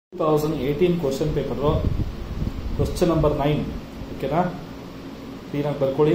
Two thousand eighteen question paper question number nine ಓಕೆನಾ ಕ್ಲೀನಾಗಿ ಬರ್ಕೊಳ್ಳಿ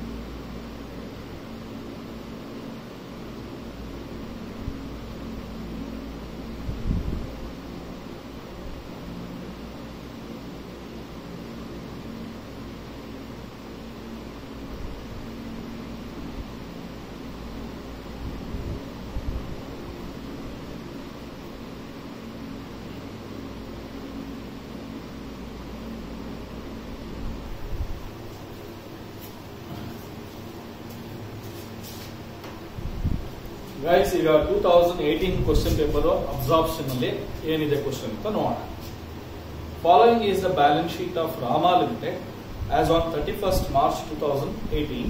ಗೈಸ್ ಈಗ two thousand eighteen question paper absorption ಅಲ್ಲಿ ಏನಿದೆ ಕ್ವಶನ್ ಅಂತ ನೋಡೋಣ following is the balance sheet of Rama limited as on thirty first March two thousand eighteen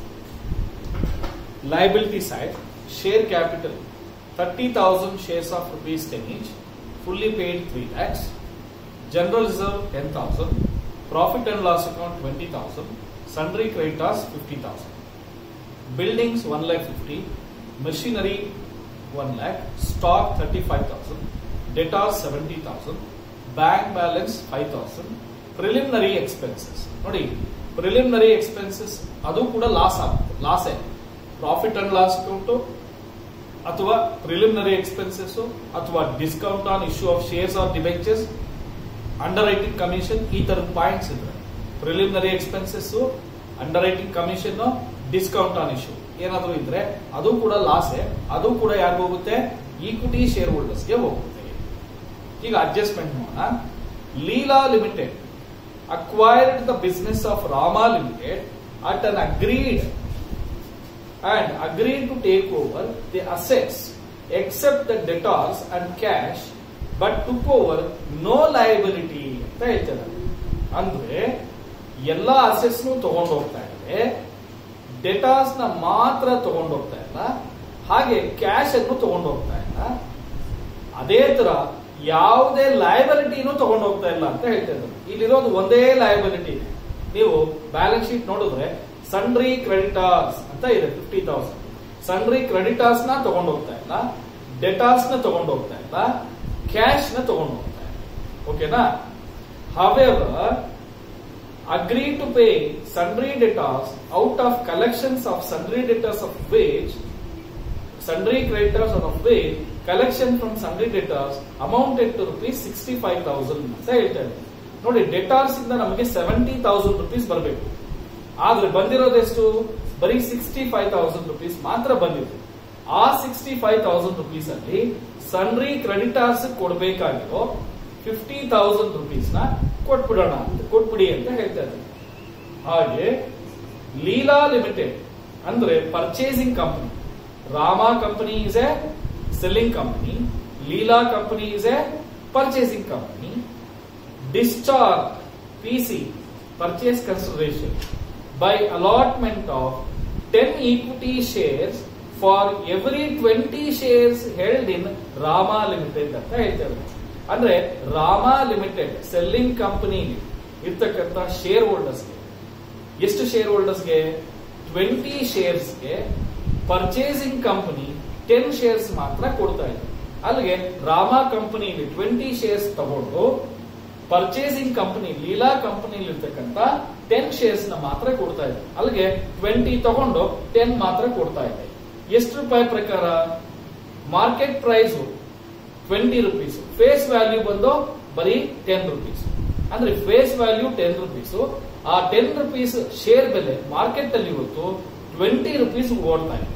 liability side share capital 30000 shares of rupees 10 each fully paid 3 lakhs general reserve 10000 profit and loss account 20000 sundry creditors 50000 buildings 1 lakh 50 machinery 1 lakh stock 35000 debtors 70000 bank balance 5000 preliminary expenses ನೋಡಿ preliminary expenses ಅದು ಕೂಡ loss ಆಗುತ್ತೆ ಲಾಸೇ profit and loss account ಅಥವಾ preliminary expenses ಅಥವಾ discount on issue of shares or debentures underwriting commission ಈ ತರದ points ಇದ್ರೆ preliminary expenses underwriting commission discount on issue ಏನಾದರೂ ಇದ್ರೆ ಅದು ಕೂಡ ಲಾಸೇ ಅದು ಕೂಡ ಯಾರಿಗೂ ಹೋಗುತ್ತೆ ಈಕ್ವಿಟಿ ಶೇರ್ ಹೋಲ್ಡರ್ಸ್ಗೆ ಹೋಗುತ್ತೆ ಈಗ ಅಡ್ಜಸ್ಟ್ಮೆಂಟ್ ಮಾಡೋಣ Leela limited acquired the business of Rama Limited at an agreed and agreed to take over the assets except the debtors and cash but took over no liability ಅಂತ ಹೇಳ್ತಾರೆ ಅಂದ್ರೆ ಎಲ್ಲಾ ಅಸೆಟ್ಸ್ ತಗೊಂಡು ಹೋಗ್ತಾ ಇದೆ ಡೆಟಾಸ್ ನ ಮಾತ್ರ ತಗೊಂಡು ಹೋಗ್ತಾ ಇಲ್ಲ ಹಾಗೆ ಕ್ಯಾಶ್ ಅನ್ನು ತಗೊಂಡು ಹೋಗ್ತಾ ಇಲ್ಲ ಅದೇ ತರ ಯಾವುದೇ ಲಯಬಿಲಿಟಿನೂ ತಗೊಂಡು ಹೋಗ್ತಾ ಇಲ್ಲ ಅಂತ ಹೇಳ್ತಾ ಇದ್ದಾರೆ ಇಲ್ಲಿರೋದು ಒಂದೇ ಲಯಬಿಲಿಟಿ ನೀವು ಬ್ಯಾಲೆನ್ಸ್ ಶೀಟ್ ನೋಡಿದ್ರೆ ಸನ್ರಿ ಕ್ರೆಡಿಟಾರ್ಸ್ ಅಂತ ಇದೆ ಫಿಫ್ಟಿ ತೌಸಂಡ್ ಸನ್ರಿ ಕ್ರೆಡಿಟಾರ್ಸ್ ನ ತಗೊಂಡು ಹೋಗ್ತಾ ಇಲ್ಲ ಡೆಟಾರ್ಸ್ ನ ತಗೊಂಡು ಹೋಗ್ತಾ ಇಲ್ಲ ಕ್ಯಾಶ್ ನ ತಗೊಂಡು ಹೋಗ್ತಾ ಇಲ್ಲ ಓಕೆನಾ however agree to pay sundry debtors out of collections of sundry debtors of wage sundry creditors out of which collection from sundry debtors amounted to rupees sixty five thousand ಅಂತ ಹೇಳ್ತಾ ಇದ್ದಾರೆ ನೋಡಿ ಡೆಟಾರ್ಸ್ ಇಂದ ನಮಗೆ ಸೆವೆಂಟಿ ತೌಸಂಡ್ ರುಪೀಸ್ ಬರಬೇಕು ಆದ್ರೆ ಬಂದಿರೋದೆಷ್ಟು ಬರೀ sixty five thousand rupees ಮಾತ್ರ ಬಂದಿದೆ ಆ ಸಿಕ್ಸ್ಟಿ ಫೈವ್ ತೌಸಂಡ್ ರುಪೀಸ್ ಅಲ್ಲಿ ಸನ್ರಿ ಕ್ರೆಡಿಟಾರ್ಸ್ ಕೊಡಬೇಕಾಗಿರೋ ಫಿಫ್ಟಿ ತೌಸಂಡ್ ರುಪೀಸ್ ನ ಕೊಟ್ಬಿಡೋಣ ಅಂತ ಕೊಟ್ಬಿಡಿ ಅಂತ ಹೇಳ್ತಾ ಇದ್ದಾರೆ ಹಾಗೆ ಲೀಲಾ ಲಿಮಿಟೆಡ್ ಅಂದ್ರೆ purchasing company Rama company is a selling company. Leela company is a purchasing company. Discharge PC purchase consideration by allotment of 10 equity shares for every 20 shares held in Rama Limited ಅಂತ ಹೇಳ್ತಾರೆ ಅಂದ್ರೆ Rama limited selling company ಇರ್ತಕ್ಕಂಥ share ಹೋಲ್ಡರ್ಸ್ಗೆ ಎಷ್ಟು share ಹೋಲ್ಡರ್ಸ್ಗೆ twenty ಶೇರ್ಸ್ಗೆ purchasing company ten shares ಮಾತ್ರ ಕೊಡ್ತಾ ಇದೆ ಅಲ್ಲಿಗೆ ರಾಮಾ ಕಂಪನಿಲಿ ಟ್ವೆಂಟಿ ಶೇರ್ಸ್ ತಗೊಂಡು ಪರ್ಚೇಸಿಂಗ್ ಕಂಪನಿ ಲೀಲಾ ಕಂಪನಿಲಿ ಇರ್ತಕ್ಕಂಥ ಟೆನ್ ಶೇರ್ಸ್ ನ ಮಾತ್ರ ಕೊಡ್ತಾ ಇದೆ ಅಲ್ಲಿಗೆ ಟ್ವೆಂಟಿ ತಗೊಂಡು ಟೆನ್ ಮಾತ್ರ ಕೊಡ್ತಾ ಇದೆ ಎಷ್ಟು ರೂಪಾಯಿ ಪ್ರಕಾರ market price twenty rupees face value ಬಂದು ಬರೀ ಟೆನ್ ರುಪೀಸ್ ಅಂದ್ರೆ ಫೇಸ್ ವ್ಯಾಲ್ಯೂ ಟೆನ್ ರುಪೀಸ್ ಆ ಟೆನ್ ರುಪೀಸ್ ಶೇರ್ ಬೆಲೆ ಮಾರ್ಕೆಟ್ ಅಲ್ಲಿ ಇವತ್ತು ಟ್ವೆಂಟಿ ರುಪೀಸ್ ಓಡ್ತಾ ಇದೆ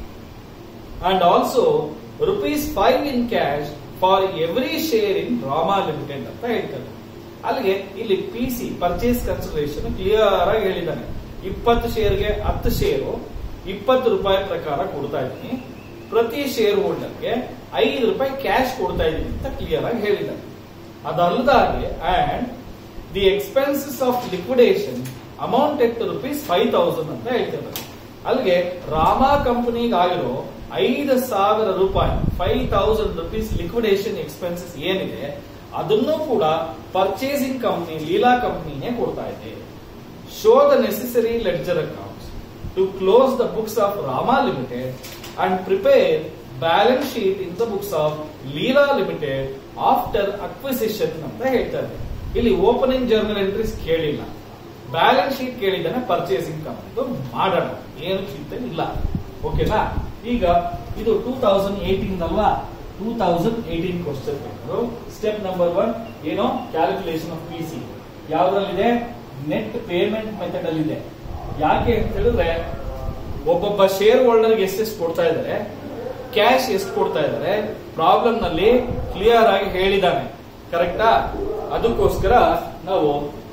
and also rupees five in cash for every share in Rama limited ಅಂತ ಹೇಳ್ತಾರೆ ಅಲ್ಲಿಗೆ ಇಲ್ಲಿ P C purchase consideration clear ಆಗಿ ಹೇಳಿದ್ದಾನೆ ಇಪ್ಪತ್ತು ಶೇರ್ಗೆ ಹತ್ತು ಶೇರು ಇಪ್ಪತ್ತು ರೂಪಾಯಿ ಪ್ರಕಾರ ಕೊಡ್ತಾ ಇದ್ದೀನಿ ಪ್ರತಿ ಶೇರ್ ಹೋಲ್ಡರ್ಗೆ ಐದು ರೂಪಾಯಿ ಕ್ಯಾಶ್ ಕೊಡ್ತಾ ಇದ್ದೀನಿ ಅಂತ ಕ್ಲಿಯರ್ ಆಗಿ ಹೇಳಿದ್ದಾನೆ ಅದಲ್ಲದಾಗೆ and the expenses of liquidation amounted to rupees five thousand ಅಂತ ಹೇಳ್ತಿದ್ದಾರೆ ಅಲ್ಲಿಗೆ ರಾಮಾ ಕಂಪನಿಗೆ ಆಗಿರೋ ಐದು ಸಾವಿರ ರೂಪಾಯಿ five thousand rupees liquidation expenses ಏನಿದೆ ಅದನ್ನು ಕೂಡ ಪರ್ಚೇಸಿಂಗ್ ಕಂಪನಿ ಲೀಲಾ ಕಂಪನಿನೇ ಕೊಡ್ತಾ ಇದೆ show the necessary ledger accounts to close the books of Rama limited and prepare balance sheet in the books of Leela limited after acquisition ಅಂತ ಹೇಳ್ತಾರೆ ಇಲ್ಲಿ ಓಪನಿಂಗ್ ಜರ್ನಲ್ ಎಂಟ್ರೀಸ್ ಕೇಳಿಲ್ಲ ಬ್ಯಾಲೆನ್ಸ್ ಶೀಟ್ ಕೇಳಿದ್ದಾನೆ ಪರ್ಚೇಸಿಂಗ್ ಕಂಪ್ನಿದು ಮಾಡೋಣ ಏನು ಚಿಂತೆ ಇಲ್ಲ ಓಕೆನಾ ಈಗ ಇದು ಟೂ ತೌಸಂಡ್ ಏಟೀನ್ ಅಲ್ವಾ two thousand eighteen question step number one ಏನೋ ಕ್ಯಾಲ್ಕುಲೇಷನ್ ಆಫ್ ಪಿ ಸಿ ಯಾವ್ದ್ರಲ್ಲಿದೆ ನೆಟ್ ಪೇಮೆಂಟ್ ಮೆಥಡ್ ಅಲ್ಲಿ ಇದೆ ಯಾಕೆ ಅಂತ ಹೇಳಿದ್ರೆ ಒಬ್ಬೊಬ್ಬ ಶೇರ್ ಹೋಲ್ಡರ್ ಎಷ್ಟೆಷ್ಟು ಕೊಡ್ತಾ ಇದ್ದಾರೆ ಕ್ಯಾಶ್ ಎಷ್ಟು ಕೊಡ್ತಾ ಇದ್ದಾರೆ ಪ್ರಾಬ್ಲಮ್ ನಲ್ಲಿ ಕ್ಲಿಯರ್ ಆಗಿ ಹೇಳಿದಾನೆ ಕರೆಕ್ಟಾ ಅದಕ್ಕೋಸ್ಕರ ನಾವು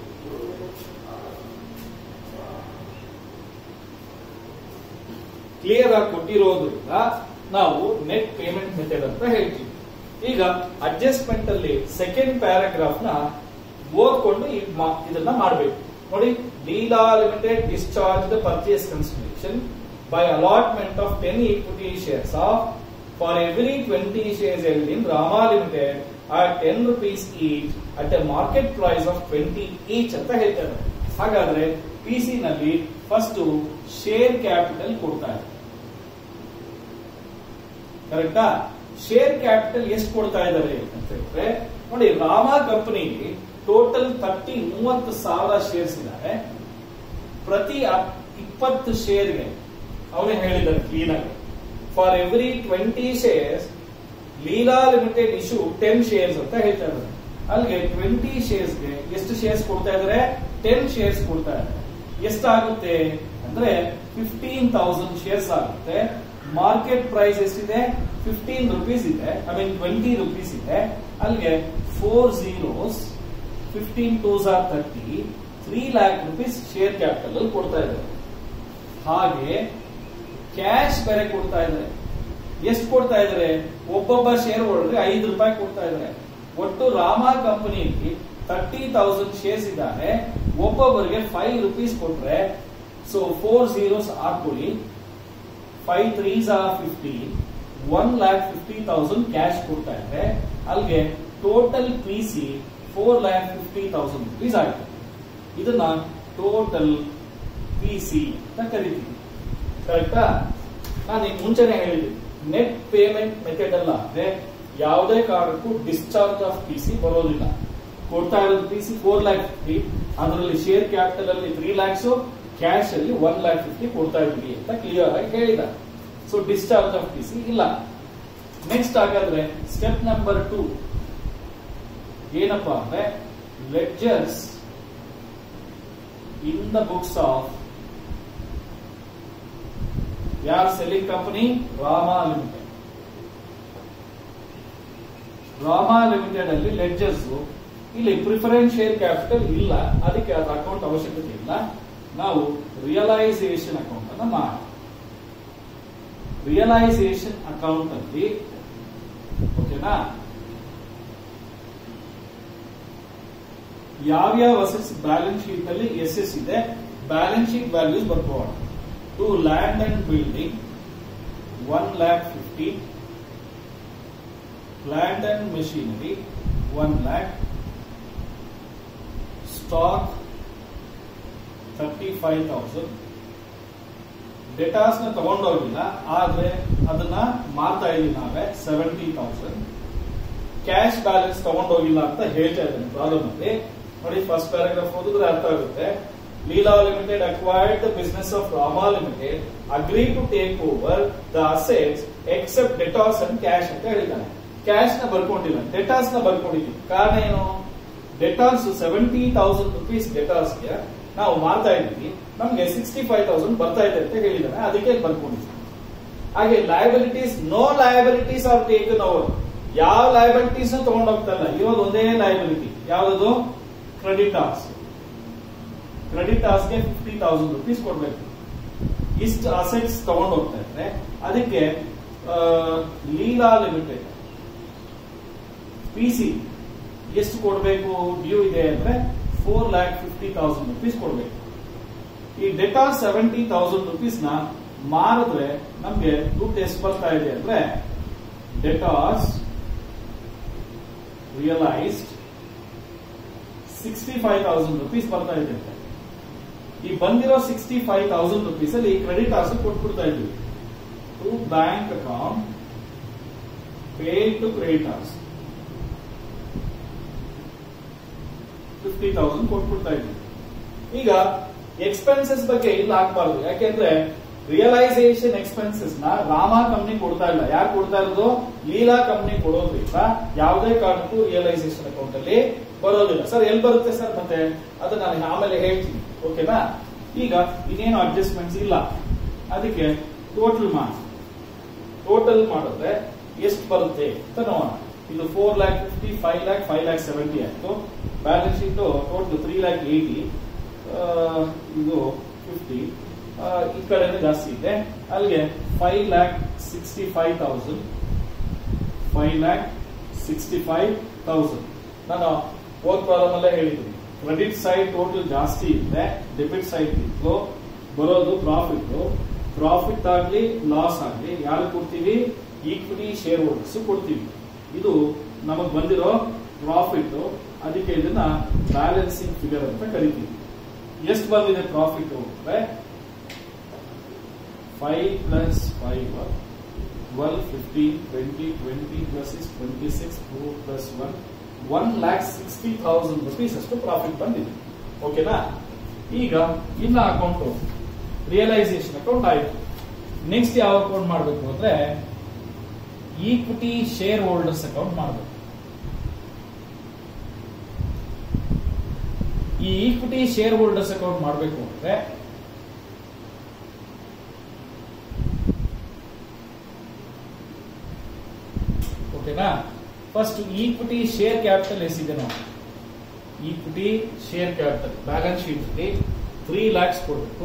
ಕ್ಲಿಯರ್ ಆಗಿ ಕೊಟ್ಟಿರೋದ್ರಿಂದ ನಾವು ನೆಟ್ ಪೇಮೆಂಟ್ ಮೆಥಡ್ ಅಂತ ಹೇಳ್ತೀವಿ ಈಗ ಅಡ್ಜಸ್ಟ್ಮೆಂಟ್ ಅಲ್ಲಿ ಸೆಕೆಂಡ್ ಪ್ಯಾರಾಗ್ರಾಫ್ ನ ಓದ್ಕೊಂಡು ಈ ಮಾ- ಇದನ್ನ ಮಾಡಬೇಕು ನೋಡಿ Leela limited discharge the purchase consideration by allotment of ten equity shares of for every twenty shares held in Rama limited at ten rupees each at a market price of twenty each ಅಂತ ಹೇಳ್ತಾರೆ ಹಾಗಾದ್ರೆ ಪಿ ಸಿ ನಲ್ಲಿ first share capital ಕೊಡ್ತಾರೆ ಕರೆಕ್ಟಾ share capital ಎಷ್ಟು ಕೊಡ್ತಾ ಇದ್ದಾರೆ ಅಂತ ಹೇಳಿದ್ರೆ ನೋಡಿ ರಾಮಾ ಕಂಪನಿಗೆ ಟೋಟಲ್ ತರ್ಟಿ ಮೂವತ್ತು ಸಾವಿರ ಶೇರ್ಸ್ ಇದ್ದಾರೆ ಪ್ರತಿ ಅಪ್- ಇಪ್ಪತ್ತು ಶೇರ್ಗೆ ಅವನೇ ಹೇಳಿದ್ದಾರೆ ಕ್ಲೀನ್ ಆಗಿ for every twenty shares Leela limited issue ten shares ಅಂತ ಹೇಳ್ತಾ ಇದ್ದಾರೆ ಅಲ್ಲಿಗೆ ಟ್ವೆಂಟಿ ಶೇರ್ಸ್ಗೆ ಎಷ್ಟು ಶೇರ್ಸ್ ಕೊಡ್ತಾ ಇದ್ದಾರೆ ಟೆನ್ ಶೇರ್ಸ್ ಕೊಡ್ತಾ ಇದ್ದಾರೆ ಎಷ್ಟಾಗುತ್ತೆ ಅಂದ್ರೆ ಫಿಫ್ಟೀನ್ ತೌಸಂಡ್ ಶೇರ್ಸ್ ಆಗುತ್ತೆ ಮಾರ್ಕೆಟ್ ಪ್ರೈಸ್ ಎಷ್ಟಿದೆ ಫಿಫ್ಟೀನ್ ರುಪೀಸ್ ಇದೆ ಐ ಮೀನ್ ಟ್ವೆಂಟಿ ರುಪೀಸ್ ಇದೆ ಅಲ್ಲಿಗೆ four zeros fifteen twos are thirty three lakh rupees share capital ಅಲ್ಲಿ ಕೊಡ್ತಾ ಇದ್ದಾರೆ ಹಾಗೆ ಕ್ಯಾಶ್ ಬೇರೆ ಕೊಡ್ತಾ ಇದ್ದಾರೆ ಎಷ್ಟು ಕೊಡ್ತಾ ಇದ್ದಾರೆ ಒಬ್ಬೊಬ್ಬ ಶೇರ್ ಹೋಲ್ಡರ್ಗೆ ಐದು ರೂಪಾಯಿ ಕೊಡ್ತಾ ಇದ್ದಾರೆ ಒಟ್ಟು ರಾಮ ಕಂಪನಿಯಲ್ಲಿ ತರ್ಟಿ ತೌಸಂಡ್ ಶೇರ್ಸ್ ಇದ್ದಾರೆ ಒಬ್ಬೊಬ್ಬರಿಗೆ ಫೈವ್ ರುಪೀಸ್ ಕೊಟ್ರೆ ಸೊ ಫೋರ್ ಝೀರೋಸ್ ಹಾಕೊಳ್ಳಿ five threes are fifty one lakh fifty thousand cash ಕೊಡ್ತಾ ಇದ್ದಾರೆ ಅಲ್ಲಿಗೆ total P C four lakh fifty thousand rupees ಆಗುತ್ತೆ ಇದನ್ನ ಟೋಟಲ್ ಪಿ ಸಿ ಅಂತ ಕರಿತೀವಿ ಕರೆಕ್ಟಾ ನಾನು ಈಗ ಮುಂಚೆನೆ ಹೇಳಿದ್ದೀನಿ ನೆಟ್ ಪೇಮೆಂಟ್ ಮೆಥಡ್ ಅಲ್ಲ ಅಂದ್ರೆ ಯಾವುದೇ ಕಾರಣಕ್ಕೂ ಡಿಸ್ಚಾರ್ಜ್ ಆಫ್ ಪಿ ಸಿ ಬರೋದಿಲ್ಲ ಕೊಡ್ತಾ ಇರೋದು P C four lakh fifty ಅದರಲ್ಲಿ ಶೇರ್ ಕ್ಯಾಪಿಟಲ್ ಅಲ್ಲಿ ತ್ರೀ ಲ್ಯಾಕ್ಸ್ ಕ್ಯಾಶ್ ಅಲ್ಲಿ ಒನ್ ಲ್ಯಾಕ್ ಫಿಫ್ಟಿ ಕೊಡ್ತಾ ಇದ್ವಿ ಅಂತ ಕ್ಲಿಯರ್ ಆಗಿ ಹೇಳಿದ so discharge of P C ಇಲ್ಲ ನೆಕ್ಸ್ಟ್ ಹಾಗಾದ್ರೆ ಸ್ಟೆಪ್ ನಂಬರ್ ಟೂ ಏನಪ್ಪಾ ಅಂದ್ರೆ ledgers in the books of ಯಾರ್ selling company Rama limited Rama limited ಅಲ್ಲಿ ಲೆಡ್ಜರ್ಸ್ ಇಲ್ಲಿ ಪ್ರಿಫರೆನ್ಸ್ ಶೇರ್ ಕ್ಯಾಪಿಟಲ್ ಇಲ್ಲ ಅದಕ್ಕೆ ಅದು ಅಕೌಂಟ್ ಅವಶ್ಯಕತೆ ಇಲ್ಲ ನಾವು ರಿಯಲೈಸೇಷನ್ ಅಕೌಂಟ್ ಅನ್ನ ಮಾಡಿ ರಿಯಲೈಸೇಷನ್ ಅಕೌಂಟ್ ಅಲ್ಲಿ ಓಕೆನಾ ಯಾವ್ಯಾವ ಅಸೆಟ್ಸ್ ಬ್ಯಾಲೆನ್ಸ್ ಶೀಟ್ ಅಲ್ಲಿ ಎಸ್ ಇದೆ ಬ್ಯಾಲೆನ್ಸ್ ಶೀಟ್ ವ್ಯಾಲ್ಯೂಸ್ ಬರ್ಕೋಣ to land and building one lakh fifty plant and machinery one lakh stock thirty five thousand debtors ನ ತಗೊಂಡೋಗಿಲ್ಲ ಆದ್ರೆ ಅದನ್ನ ಮಾರ್ತಾ ಇದೀವಿ ನಾವೇ ಸೆವೆಂಟಿ ತೌಸಂಡ್ ಕ್ಯಾಶ್ ಬ್ಯಾಲೆನ್ಸ್ ತಗೊಂಡೋಗಿಲ್ಲ ಅಂತ ಹೇಳ್ತಾ ಇದ್ದೇನೆ ಪ್ರಾಬ್ಲಮ್ ಅಲ್ಲಿ ನೋಡಿ ಫಸ್ಟ್ ಪ್ಯಾರಾಗ್ರಾಫ್ ಓದಿದ್ರೆ ಅರ್ಥ ಆಗುತ್ತೆ Leela limited acquired the business of Rama limited agree to take over the assets except debtors and cash ಅಂತ ಹೇಳಿದ್ದಾನೆ ಕ್ಯಾಶ್ ನ ಬರ್ಕೊಂಡಿಲ್ಲ ಡೆಟಾಸ್ ನ ಬರ್ಕೊಂಡಿದ್ದೀವಿ ಕಾರಣ ಏನು ಡೆಟಾಸ್ ಸೆವೆಂಟಿ ತೌಸಂಡ್ ರುಪೀಸ್ ಡೆಟಾಸ್ಗೆ ನಾವು ಮಾರ್ತಾ ಇದ್ದೀವಿ ನಮ್ಗೆ ಸಿಕ್ಸ್ಟಿ ಫೈವ್ ತೌಸಂಡ್ ಬರ್ತಾ ಇದೆ ಅಂತ ಹೇಳಿದ್ದಾನೆ ಅದಕ್ಕೆ ಬರ್ಕೊಂಡಿದ್ದೀವಿ ಹಾಗೆ liabilities no liabilities are taken over ಯಾವ ಲಯಬಿಲಿಟೀಸ್ ತಗೊಂಡ್ ಹೋಗ್ತಾ ಇಲ್ಲ ಇರೋದು ಒಂದೇ ಲಯಬಿಲಿಟಿ ಯಾವ್ದು ಕ್ರೆಡಿಟಾರ್ಸ್ ಕ್ರೆಡಿಟಾರ್ಸ್ಗೆ ಫಿಫ್ಟಿ ತೌಸಂಡ್ ರುಪೀಸ್ ಕೊಡ್ಬೇಕು ಇಷ್ಟು ಅಸೆಟ್ಸ್ ತಗೊಂಡ್ ಹೋಗ್ತಾ ಇದ್ರೆ ಅದಕ್ಕೆ ಆ, ಲೀಲಾ ಲಿಮಿಟೆಡ್ ಪಿ ಸಿ ಎಷ್ಟು ಕೊಡಬೇಕು ಡ್ಯೂ ಇದೆ ಅಂದ್ರೆ four lakh fifty thousand rupees ಕೊಡಬೇಕು ಈ ಡೆಟಾ ಸೆವೆಂಟಿ ತೌಸಂಡ್ ರುಪೀಸ್ ನ ಮಾರಿದ್ರೆ ನಮ್ಗೆ ದುಡ್ಡು ಎಷ್ಟು ಬರ್ತಾ ಇದೆ ಅಂದ್ರೆ debtors realised sixty five thousand rupees ಬರ್ತಾ ಇದೆ ಅಂತ ಈ ಬಂದಿರೋ ಸಿಕ್ಸ್ಟಿ ಫೈವ್ ತೌಸಂಡ್ ರುಪೀಸ್ ಅಲ್ಲಿ ಕ್ರೆಡಿಟ್ ಆರ್ಸ್ ಕೊಟ್ಬಿಡ್ತಾ ಇದ್ವಿ to bank account pay to creditors fifty thousand ಕೊಟ್ಬಿಡ್ತಾ ಇದ್ವಿ ಈಗ ಎಕ್ಸ್ಪೆನ್ಸಸ್ ಬಗ್ಗೆ ಇಲ್ಲಿ ಹಾಕ್ಬಾರ್ದು ಯಾಕೆಂದ್ರೆ ರಿಯಲೈಸೇಷನ್ ಎಕ್ಸ್ಪೆನ್ಸಸ್ ನ ರಾಮ ಕಂಪ್ನಿ ಕೊಡ್ತಾ ಇಲ್ಲ ಯಾರು ಕೊಡ್ತಾ ಇರೋದು ಲೀಲಾ ಕಂಪ್ನಿ ಕೊಡೋದ್ರಿಂದ ಯಾವುದೇ ಕಾರಣಕ್ಕೂ ರಿಯಲೈಸೇಷನ್ ಅಕೌಂಟ್ ಅಲ್ಲಿ ಬರೋದಿಲ್ಲ ಸರ್ ಎಲ್ಲಿ ಬರುತ್ತೆ ಸರ್ ಮತ್ತೆ ಅದು ನಾನು ಆಮೇಲೆ ಹೇಳ್ತೀನಿ ಓಕೆನಾ ಈಗ ಇನ್ನೇನು ಅಡ್ಜಸ್ಟ್ಮೆಂಟ್ಸ್ ಇಲ್ಲ ಅದಕ್ಕೆ ಟೋಟಲ್ ಮಾಡಿ ಟೋಟಲ್ ಮಾಡಿದ್ರೆ ಎಷ್ಟು ಬರುತ್ತೆ ಅಂತ ನೋಡೋಣ ಇದು four lakh fifty five lakh five lakh seventy ಆಯ್ತು balance sheet total three lakh eighty ಇದು ಫಿಫ್ಟಿ ಈ ಕಡೆನೇ ಜಾಸ್ತಿ ಇದೆ ಅಲ್ಲಿಗೆ five lakh sixty five thousand five lakh sixty five thousand ನಾನು ಹೋದ್ ಪ್ರಾಬ್ಲಮ್ ಅಲ್ಲೇ ಹೇಳಿದ್ದೀನಿ ಕ್ರೆಡಿಟ್ ಸೈಡ್ ಟೋಟಲ್ ಜಾಸ್ತಿ ಇದೆ ಡೆಬಿಟ್ ಸೈಡ್ ಇತ್ತು ಬರೋದು ಪ್ರಾಫಿಟ್ ಪ್ರಾಫಿಟ್ ಆಗ್ಲಿ ಲಾಸ್ ಆಗ್ಲಿ ಯಾರು ಕೊಡ್ತೀವಿ ಈಕ್ವಿಟಿ ಶೇರ್ ಹೋಲ್ಡರ್ಸ್ ಕೊಡ್ತೀವಿ ಇದು ನಮಗ್ ಬಂದಿರೋ ಪ್ರಾಫಿಟ್ ಅದಕ್ಕೆ ಇದನ್ನ ಬ್ಯಾಲೆನ್ಸಿಂಗ್ ಫಿಗರ್ ಅಂತ ಕರಿತೀವಿ ಎಷ್ಟು ಬಂದಿದೆ ಪ್ರಾಫಿಟ್ ಅಂದ್ರೆ five plus five twelve fifteen twenty twenty plus is twenty six two plus one one lakh sixty thousand rupees ಅಷ್ಟು ಪ್ರಾಫಿಟ್ ಬಂದಿದೆ ಓಕೆನಾ ಈಗ ಇನ್ನ ಅಕೌಂಟ್ ರಿಯಲೈಸೇಷನ್ ಅಕೌಂಟ್ ಆಯ್ತು ನೆಕ್ಸ್ಟ್ ಯಾವ ಅಕೌಂಟ್ ಮಾಡಬೇಕು ಅಂದ್ರೆ ಈಕ್ವಿಟಿ ಶೇರ್ ಹೋಲ್ಡರ್ಸ್ ಅಕೌಂಟ್ ಮಾಡಬೇಕು ಈ ಈಕ್ವಿಟಿ ಶೇರ್ ಹೋಲ್ಡರ್ಸ್ ಅಕೌಂಟ್ ಮಾಡಬೇಕು ಅಂದ್ರೆ ಓಕೆನಾ ಫಸ್ಟ್ ಈಕ್ವಿಟಿ ಶೇರ್ ಕ್ಯಾಪಿಟಲ್ ಎಷ್ಟಿದೆ ನಾವು equity share capital balance sheet ಅಲ್ಲಿ ತ್ರೀ ಲ್ಯಾಕ್ಸ್ ಕೊಡಬೇಕು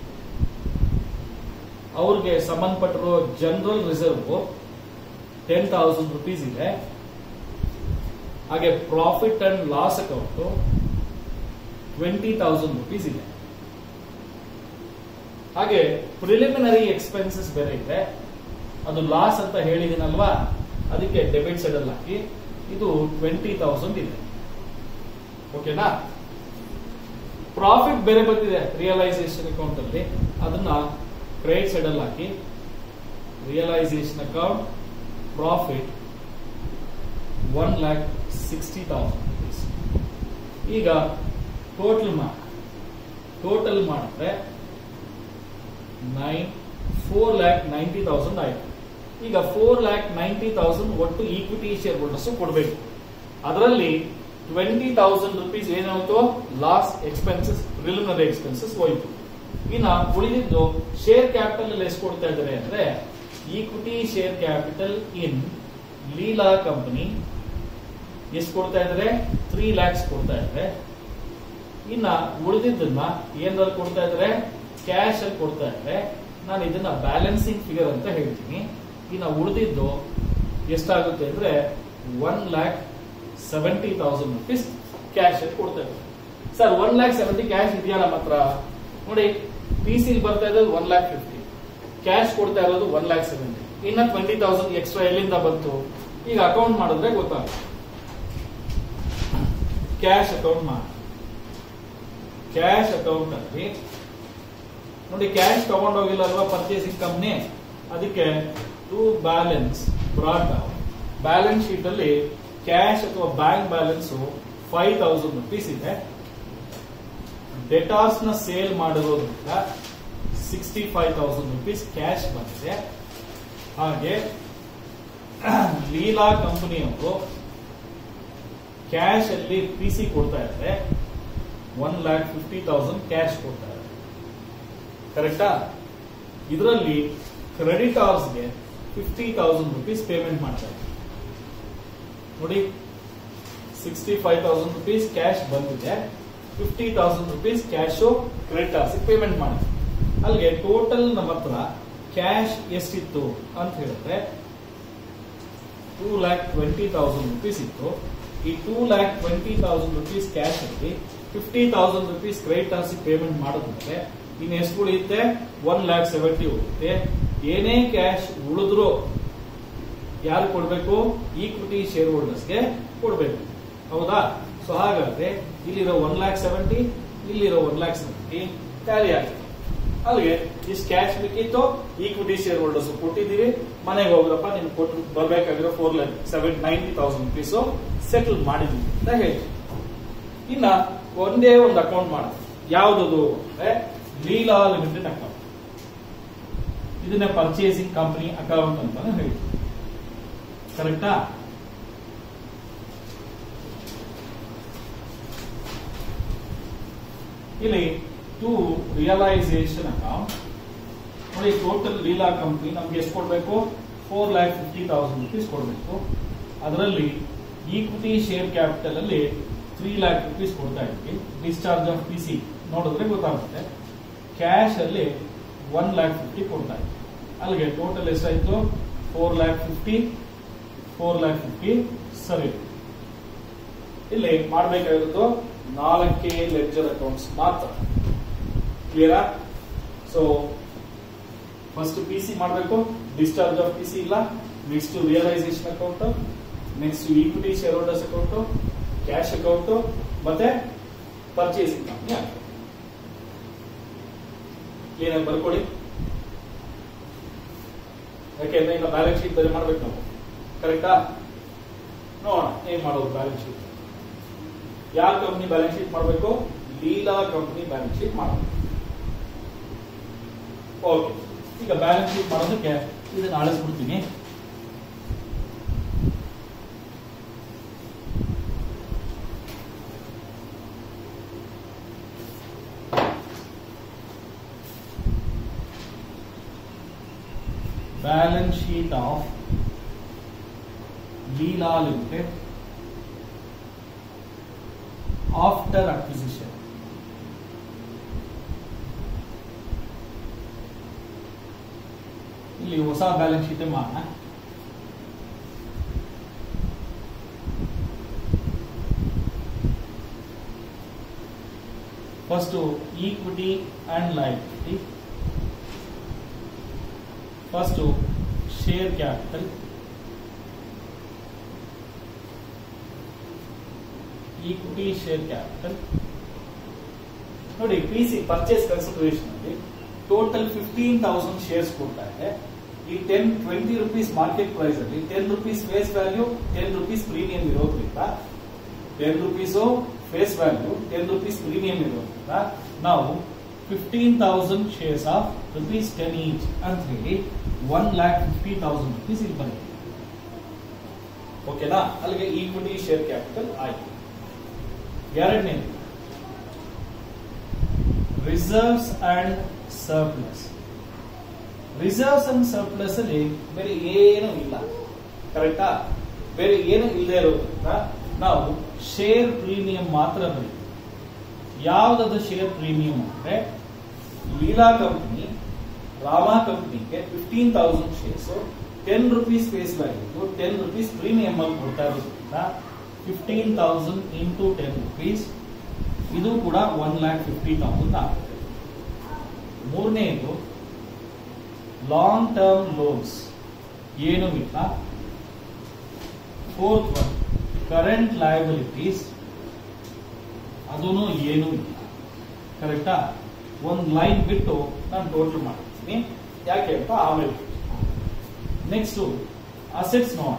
ಅವ್ರಿಗೆ ಸಂಬಂಧಪಟ್ಟಿರೋ general reserve ten thousand rupees ಇದೆ ಹಾಗೆ profit and loss account twenty thousand rupees ಇದೆ ಹಾಗೆ ಪ್ರಿಲಿಮಿನರಿ ಎಕ್ಸ್ಪೆನ್ಸಸ್ ಬೇರೆ ಇದೆ ಅದು ಲಾಸ್ ಅಂತ ಹೇಳಿದಿನಲ್ವಾ ಅದಕ್ಕೆ ಡೆಬಿಟ್ ಸೈಡ್ ಅಲ್ಲಿ ಹಾಕಿ ಇದು ಟ್ವೆಂಟಿ ತೌಸಂಡ್ ಇದೆ ಓಕೆನಾ ಪ್ರಾಫಿಟ್ ಬೇರೆ ಬಂದಿದೆ ರಿಯಲೈಸೇಷನ್ ಅಕೌಂಟ್ ಅಲ್ಲಿ ಅದನ್ನ ಕ್ರೆಡಿಟ್ ಸೈಡ್ ಅಲ್ಲಿ ಹಾಕಿ realisation account profit one lakh sixty thousand rupees ಈಗ ಟೋಟಲ್ ಮಾಡಿ ಟೋಟಲ್ ಮಾಡಿದ್ರೆ nine four lakh ninety thousand ಆಯ್ತು ಈಗ ಫೋರ್ ಲ್ಯಾಕ್ ನೈಂಟಿ ತೌಸಂಡ್ ಒಟ್ಟು ಈಕ್ವಿಟಿ ಶೇರ್ ಹೋಲ್ಡರ್ಸ್ ಕೊಡಬೇಕು ಅದರಲ್ಲಿ ಟ್ವೆಂಟಿ ತೌಸಂಡ್ ರುಪೀಸ್ ಏನಾಯ್ತು ಲಾಸ್ ಎಕ್ಸ್ಪೆನ್ಸಸ್ ಪ್ರಿಲಿಮಿನರಿ ಎಕ್ಸ್ಪೆನ್ಸಸ್ ಹೋಯ್ತು ಇನ್ನ ಉಳಿದಿದ್ದು ಶೇರ್ ಕ್ಯಾಪಿಟಲ್ ಅಲ್ಲಿ ಎಷ್ಟು ಕೊಡ್ತಾ ಇದ್ದಾರೆ ಅಂದ್ರೆ equity share capital in Leela company ಎಷ್ಟು ಕೊಡ್ತಾ ಇದ್ದಾರೆ ತ್ರೀ ಲ್ಯಾಕ್ಸ್ ಕೊಡ್ತಾ ಇದ್ದಾರೆ ಇನ್ನ ಉಳಿದಿದ್ದನ್ನ ಏನ್ರಲ್ಲಿ ಕೊಡ್ತಾ ಇದ್ದಾರೆ ಕ್ಯಾಶ್ ಅಲ್ಲಿ ಕೊಡ್ತಾ ಇದ್ದಾರೆ ನಾನು ಇದನ್ನ ಬ್ಯಾಲೆನ್ಸಿಂಗ್ ಫಿಗರ್ ಅಂತ ಹೇಳ್ತೀನಿ ಇನ್ನ ಉಳಿದಿದ್ದು ಎಷ್ಟಾಗುತ್ತೆ ಅಂದ್ರೆ one lakh seventy thousand rupees cash ಅಲ್ಲಿ ಕೊಡ್ತಾ ಇದ್ದಾರೆ sir one lakh seventy cash ಇದೆಯಾ ನಮ್ಮ ಹತ್ರ ನೋಡಿ ಪಿ ಸಿ ಬರ್ತಾ ಇರೋದು ಒನ್ ಲ್ಯಾಕ್ ಫಿಫ್ಟಿ ಕ್ಯಾಶ್ ಕೊಡ್ತಾ ಇರೋದು ಒನ್ ಲ್ಯಾಕ್ ಸೆವೆಂಟಿ ಇನ್ನ ಟ್ವೆಂಟಿ ತೌಸಂಡ್ ಎಕ್ಸ್ಟ್ರಾ ಎಲ್ಲಿಂದ ಬಂತು ಈಗ ಅಕೌಂಟ್ ಮಾಡಿದ್ರೆ ಗೊತ್ತಾಗುತ್ತೆ ಕ್ಯಾಶ್ ಅಕೌಂಟ್ ಮಾಡಿ ಕ್ಯಾಶ್ ಅಕೌಂಟ್ ಅಲ್ಲಿ ನೋಡಿ ಕ್ಯಾಶ್ ತಗೊಂಡೋಗಿಲ್ಲ ಅಲ್ವಾ ಪರ್ಚೇಸಿಂಗ್ ಕಂಪ್ನಿ ಅದಕ್ಕೆ to balance brought balance sheet ಅಲ್ಲಿ ಕ್ಯಾಶ್ ಅಥವಾ bank balance five thousand rupees ಇದೆ ಡೆಟಾರ್ಸ್ ನ ಸೇಲ್ ಮಾಡಿರೋದ್ರಿಂದ sixty five thousand rupees cash ಬಂದಿದೆ ಹಾಗೆ ಲೀಲಾ ಕಂಪನಿಯವರು ಕ್ಯಾಶ್ ಅಲ್ಲಿ ಪಿ ಸಿ ಕೊಡ್ತಾ ಇದ್ದಾರೆ one lakh fifty thousand cash ಕೊಡ್ತಾ ಇದ್ದಾರೆ ಕರೆಕ್ಟಾ ಇದರಲ್ಲಿ ಕ್ರೆಡಿಟಾರ್ಸ್ಗೆ ಫಿಫ್ಟಿ ತೌಸಂಡ್ ರುಪೀಸ್ ಪೇಮೆಂಟ್ ಮಾಡ್ತಾ ಇದ್ದಾರೆ ನೋಡಿ sixty five thousand rupees cash ಬಂದಿದೆ fifty thousand rupees cash creditors payment ಮಾಡಿದೆ ಅಲ್ಲಿಗೆ ಟೋಟಲ್ ನಮ್ಮ ಹತ್ರ ಕ್ಯಾಶ್ ಎಷ್ಟಿತ್ತು ಅಂತ ಹೇಳಿದ್ರೆ two lakh twenty thousand rupees ಇತ್ತು ಈ two lakh twenty thousand rupees cash ಅಲ್ಲಿ fifty thousand rupees creditors payment ಮಾಡಿದ್ರೆ ಇನ್ನು ಎಷ್ಟು ಉಳಿಯುತ್ತೆ ಒನ್ ಲ್ಯಾಕ್ ಸೆವೆಂಟಿ ಉಳಿಯುತ್ತೆ ಏನೇ ಕ್ಯಾಶ್ ಉಳಿದ್ರು ಯಾರು ಕೊಡಬೇಕು ಈಕ್ವಿಟಿ ಶೇರ್ ಹೋಲ್ಡರ್ಸ್ಗೆ ಕೊಡಬೇಕು ಹೌದಾ ಸೊ ಹಾಗಾದ್ರೆ ಇಲ್ಲಿರೋ ಒನ್ ಲ್ಯಾಕ್ ಸೆವೆಂಟಿ ಇಲ್ಲಿರೋ ಒನ್ ಲ್ಯಾಕ್ ಸೆವೆಂಟಿ ಟ್ಯಾಲಿ ಆಗಿದೆ ಅಲ್ಲಿಗೆ ಇಷ್ಟು ಕ್ಯಾಶ್ ಬೇಕಿತ್ತು ಈಕ್ವಿಟಿ ಶೇರ್ ಹೋಲ್ಡರ್ಸ್ ಕೊಟ್ಟಿದ್ದೀವಿ ಮನೆಗೆ ಹೋಗ್ರಪ್ಪ ನಿಮ್ಗೆ ಕೊಟ್ಟು ಬರ್ಬೇಕಾಗಿರೋ four lakh seven ninety thousand rupees settle ಮಾಡಿದ್ವಿ ಅಂತ ಹೇಳ್ತೀವಿ ಇನ್ನ ಒಂದೇ ಒಂದು ಅಕೌಂಟ್ ಮಾಡೋದು ಯಾವ್ದದು ಅಂದ್ರೆ ಲೀಲಾ ಲಿಮಿಟೆಡ್ ಅಕೌಂಟ್ ಇದನ್ನ ಪರ್ಚೇಸಿಂಗ್ ಕಂಪನಿ ಅಕೌಂಟ್ ಅಂತ ಹೇಳ್ತೀವಿ ಕರೆಕ್ಟಾ ಇಲ್ಲಿ ಟು ರಿಯಲೈಸೇಷನ್ ಅಕೌಂಟ್ ನೋಡಿ ಟೋಟಲ್ ಲೀಲಾ ಕಂಪನಿ ನಮ್ಗೆ ಎಷ್ಟು ಕೊಡಬೇಕು four lakh fifty thousand rupees ಕೊಡಬೇಕು ಅದರಲ್ಲಿ ಈಕ್ವಿಟಿ ಶೇರ್ ಕ್ಯಾಪಿಟಲ್ ಅಲ್ಲಿ ತ್ರೀ ಲ್ಯಾಕ್ ರುಪೀಸ್ ಕೊಡ್ತಾ ಇದ್ವಿ ಡಿಸ್ಚಾರ್ಜ್ ಆಫ್ ಪಿ ಸಿ ನೋಡಿದ್ರೆ ಗೊತ್ತಾಗುತ್ತೆ ಕ್ಯಾಶ್ ಅಲ್ಲಿ ಒನ್ ಲ್ಯಾಕ್ ಫಿಫ್ಟಿ ಕೊಡ್ತಾ ಇದ್ವಿ ಅಲ್ಲಿಗೆ ಟೋಟಲ್ ಎಷ್ಟಾಯ್ತು four lakh fifty four lakh fifty ಸರಿ ಇಲ್ಲಿ ಮಾಡಬೇಕಾಗಿರೋದು ನಾಲ್ಕೇ ಲೆಡ್ಜರ್ ಅಕೌಂಟ್ಸ್ ಮಾತ್ರ ಕ್ಲಿಯರಾ ಸೊ ಫಸ್ಟ್ ಪಿ ಸಿ ಮಾಡಬೇಕು ಡಿಸ್ಚಾರ್ಜ್ ಆಫ್ ಪಿ ಸಿ ಇಲ್ಲ next realisation account next equity share holders account cash account ಮತ್ತೆ ಪರ್ಚೇಸಿಂಗ್ ಕಂಪನಿ ಅಕೌಂಟ್ ಕ್ಲಿಯರ್ ಆಗಿ ಬರ್ಕೊಳ್ಳಿ ಯಾಕೆಂದ್ರೆ ಈಗ ಬ್ಯಾಲೆನ್ಸ್ ಶೀಟ್ ಬೇರೆ ಮಾಡ್ಬೇಕು ನಾವು ಕರೆಕ್ಟಾ ನೋಡೋಣ ಏನ್ ಮಾಡೋದು ಬ್ಯಾಲೆನ್ಸ್ ಶೀಟ್ ಯಾವ ಕಂಪನಿ ಬ್ಯಾಲೆನ್ಸ್ ಶೀಟ್ ಮಾಡಬೇಕು ಲೀಲಾ ಕಂಪನಿ ಬ್ಯಾಲೆನ್ಸ್ ಶೀಟ್ ಮಾಡಬೇಕು ಓಕೆ ಈಗ ಬ್ಯಾಲೆನ್ಸ್ ಶೀಟ್ ಮಾಡೋದಕ್ಕೆ ಇದನ್ನ ಅಳಿಸ್ಬಿಡ್ತೀನಿ balance sheet of Leela limited after acquisition ಇಲ್ಲಿ ಹೊಸ ಬ್ಯಾಲೆನ್ಸ್ ಶೀಟ್ ಮಾಡೋಣ first equity and liability first share capital equity share capital ನೋಡಿ ಪಿ ಸಿ ಪರ್ಚೇಸ್ ಕನ್ಸಿಡರೇಷನ್ ಅಲ್ಲಿ ಟೋಟಲ್ ಫಿಫ್ಟೀನ್ ತೌಸಂಡ್ ಶೇರ್ಸ್ ಕೊಡ್ತಾ ಇದೆ ಈ ten twenty rupees market price ಅಲ್ಲಿ ten rupees face value ten rupees premium ಇರೋದ್ರಿಂದ ten rupees face value ten rupees premium ಇರೋದ್ರಿಂದ ನಾವು fifteen thousand shares of rupees ten each ಅಂತ ಹೇಳಿ one lakh fifty thousand rupees ಇಲ್ಲಿ ಬರುತ್ತೆ ಓಕೆನಾ ಅಲ್ಲಿಗೆ ಈಕ್ವಿಟಿ ಶೇರ್ ಕ್ಯಾಪಿಟಲ್ ಆಯ್ತು ಎರಡನೇ reserves and surplus reserves and surplus ಅಲ್ಲಿ ಬೇರೆ ಏನು ಇಲ್ಲ ಕರೆಕ್ಟಾ ಬೇರೆ ಏನು ಇಲ್ಲದೆ ಇರೋದ್ರಿಂದ ನಾವು ಶೇರ್ ಪ್ರೀಮಿಯಂ ಮಾತ್ರ ಬರೀತೀವಿ ಯಾವ್ದದು ಶೇರ್ ಪ್ರೀಮಿಯಂ ಅಂದ್ರೆ ಲೀಲಾ ಕಂಪನಿ ರಾಮಾ ಕಂಪನಿಗೆ fifteen thousand shares ten rupees face value ten rupees premium ಆಗಿ ಕೊಡ್ತಾ ಇರೋದ್ರಿಂದ fifteen thousand into ten rupees ಇದು ಕೂಡ ಒನ್ ಲ್ಯಾಕ್ ಫಿಫ್ಟಿ ತೌಸಂಡ್ ಆಗುತ್ತೆ ಮೂರನೆಯದು ಲಾಂಗ್ ಟರ್ಮ್ ಲೋನ್ಸ್ ಏನೂ ಇಲ್ಲ ಫೋರ್ತ್ ಒನ್ ಕರೆಂಟ್ ಲಯಬಿಲಿಟೀಸ್ ಅದೂ ಏನೂ ಇಲ್ಲ ಕರೆಕ್ಟಾ ಒಂದು ಲೈನ್ ಬಿಟ್ಟು ನಾನು ಟೋಟಲ್ ಮಾಡ್ತೀನಿ ಯಾಕೆ ಅಂತ ಆಮೇಲೆ ನೆಕ್ಸ್ಟ್ ಅಸೆಟ್ಸ್ ನೋಡೋಣ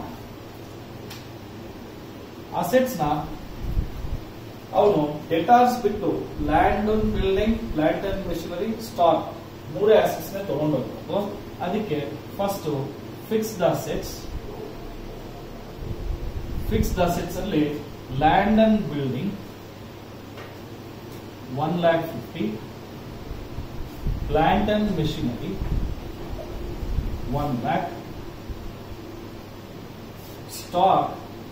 ಅಸೆಟ್ಸ್ ನ ಅವನು ಡೆಟಾರ್ಸ್ ಬಿಟ್ಟು land and building plant and machinery stock ಮೂರೇ ಅಸೆಟ್ಸ್ ನ ತಗೊಂಡೋಗ್ಬೇಕು ಅದಕ್ಕೆ first fixed assets fixed assets ಅಲ್ಲಿ land and building one lakh fifty plant and machinery one lakh stock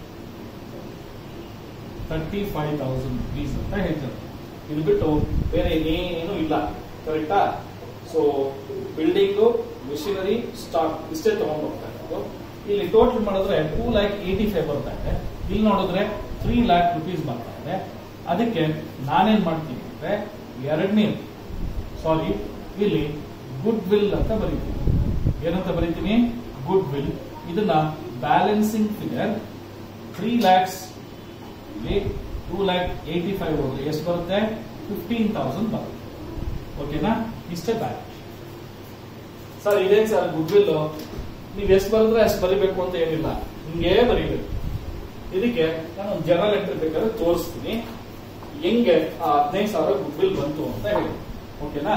thirty five thousand rupees ಅಂತ ಹೇಳ್ತಾರೆ ಇದು ಬಿಟ್ಟು ಬೇರೆ ಏನು ಇಲ್ಲ ಕರೆಕ್ಟಾ ಸೊ ಬಿಲ್ಡಿಂಗು ಮಿಷಿನರಿ ಸ್ಟಾಕ್ ಇಷ್ಟೇ ತಗೊಂಡು ಹೋಗ್ತಾ ಇರೋದು ಇಲ್ಲಿ ಟೋಟಲ್ ಮಾಡಿದ್ರೆ ಟೂ ಲ್ಯಾಕ್ ಏಯ್ಟಿ ಫೈವ್ ಬರ್ತಾ ಇದೆ ಇಲ್ಲಿ ನೋಡಿದ್ರೆ ತ್ರೀ ಲ್ಯಾಕ್ ರುಪೀಸ್ ಬರ್ತಾ ಇದೆ ಅದಕ್ಕೆ ನಾನೇನ್ ಮಾಡ್ತೀನಿ ಅಂದ್ರೆ ಎರಡನೇ ಸಾರಿ ಇಲ್ಲಿ ಗುಡ್ ವಿಲ್ ಅಂತ ಬರೀತೀನಿ ಏನಂತ ಬರೀತೀನಿ ಗುಡ್ ವಿಲ್ ಇದನ್ನ ಬ್ಯಾಲೆನ್ಸಿಂಗ್ ಫಿಗರ್ ತ್ರೀ ಲ್ಯಾಕ್ಸ್ ಇಲ್ಲಿ ಟೂ ಲ್ಯಾಕ್ ಏಯ್ಟಿ ಫೈವ್ ಹೋದ್ರೆ ಎಷ್ಟು ಬರುತ್ತೆ ಫಿಫ್ಟೀನ್ ತೌಸಂಡ್ ಬರುತ್ತೆ ಓಕೆನಾ ಇಷ್ಟೇ ಬ್ಯಾಲೆನ್ಸ್ ಸರ್ ಇದೇನ್ ಸರ್ ಗುಡ್ ವಿಲ್ ನೀವು ಎಷ್ಟು ಬರೆದ್ರೆ ಅಷ್ಟು ಬರಿಬೇಕು ಅಂತ ಏನಿಲ್ಲ ಹಿಂಗೇ ಬರೀಬೇಕು ಇದಕ್ಕೆ ನಾನು ಒಂದು ಜನರಲ್ ಎಂಟ್ರಿ ಬೇಕಾದ್ರೆ ತೋರಿಸ್ತೀನಿ ಹೆಂಗೆ ಆ ಹದಿನೈದು ಸಾವಿರ ಗುಡ್ ವಿಲ್ ಬಂತು ಅಂತ ಹೇಳಿ ಓಕೆನಾ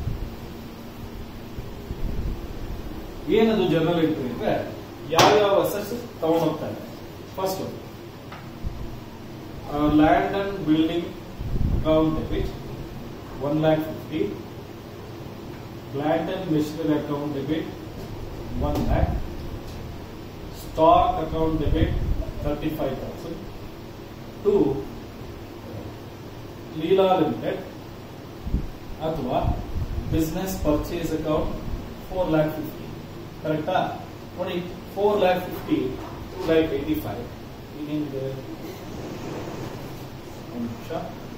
ಏನದು ಜನರಲ್ ಎಂಟ್ರಿ ಅಂದ್ರೆ ಯಾವ ಯಾವ ಅಸೆಟ್ಸ್ ತಗೊಂಡೋಗ್ತಾರೆ first land and building account debit one lakh fifty plant and machinery account debit 1 lakh stock account debit 35000 to Leela limited ಅಥವಾ business purchase account four lakh fifty ಕರೆಕ್ಟಾ ನೋಡಿ four lakh fifty two lakh eighty five ಈಗೇನಿದೆ ಒಂದು ನಿಮಿಷ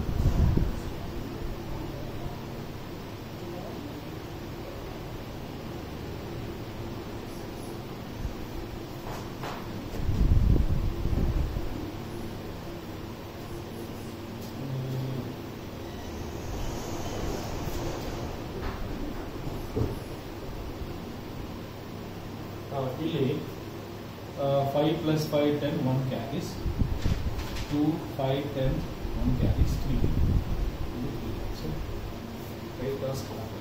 ಆ, ಇಲ್ಲಿ five plus five ten one carries two five ten one carries three five plus